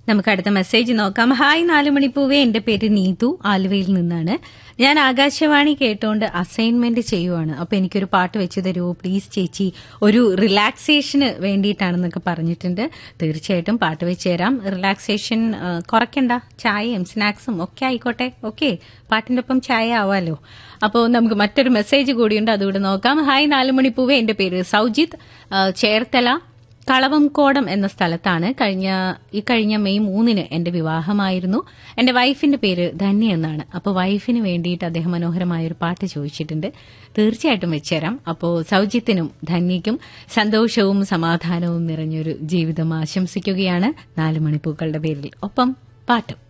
നമുക്ക് അടുത്ത മെസ്സേജ് നോക്കാം ഹായ് നാലുമണിപ്പൂവേ എന്റെ പേര് നീതു ആലുവയിൽ നിന്നാണ് ഞാൻ ആകാശവാണി കേട്ടോണ്ട് അസൈൻമെന്റ് ചെയ്യുവാണ് അപ്പൊ എനിക്കൊരു പാട്ട് വെച്ച് തരുമോ പ്ലീസ് ചേച്ചി ഒരു റിലാക്സേഷന് വേണ്ടിയിട്ടാണെന്നൊക്കെ പറഞ്ഞിട്ടുണ്ട് തീർച്ചയായിട്ടും പാട്ട് വെച്ച് തരാം റിലാക്സേഷൻ ആ, കുറയ്ക്കണ്ട ചായയും സ്നാക്സും ഒക്കെ ആയിക്കോട്ടെ ഓക്കെ പാട്ടിന്റെ ഒപ്പം ചായ ആവാലോ അപ്പോൾ നമുക്ക് മറ്റൊരു മെസ്സേജ് കൂടിയുണ്ട് അതുകൂടെ നോക്കാം ഹായ് നാലുമണിപ്പൂവേ എന്റെ പേര് സൗജിത്ത് ആ, ചേർത്തല കളവംകോടം എന്ന സ്ഥലത്താണ് കഴിഞ്ഞ ഈ കഴിഞ്ഞ മെയ് മൂന്നിന് എന്റെ വിവാഹമായിരുന്നു എന്റെ വൈഫിന്റെ പേര് ധന്യ എന്നാണ് അപ്പോൾ വൈഫിന് വേണ്ടിയിട്ട് അദ്ദേഹം മനോഹരമായ ഒരു പാട്ട് ചോദിച്ചിട്ടുണ്ട് തീർച്ചയായിട്ടും വെച്ചുതരാം അപ്പോൾ സൗജിത്തിനും ധന്യയ്ക്കും സന്തോഷവും സമാധാനവും നിറഞ്ഞൊരു ജീവിതം ആശംസിക്കുകയാണ് നാല് മണിപ്പൂക്കളുടെ പേരിൽ ഒപ്പം പാട്ടും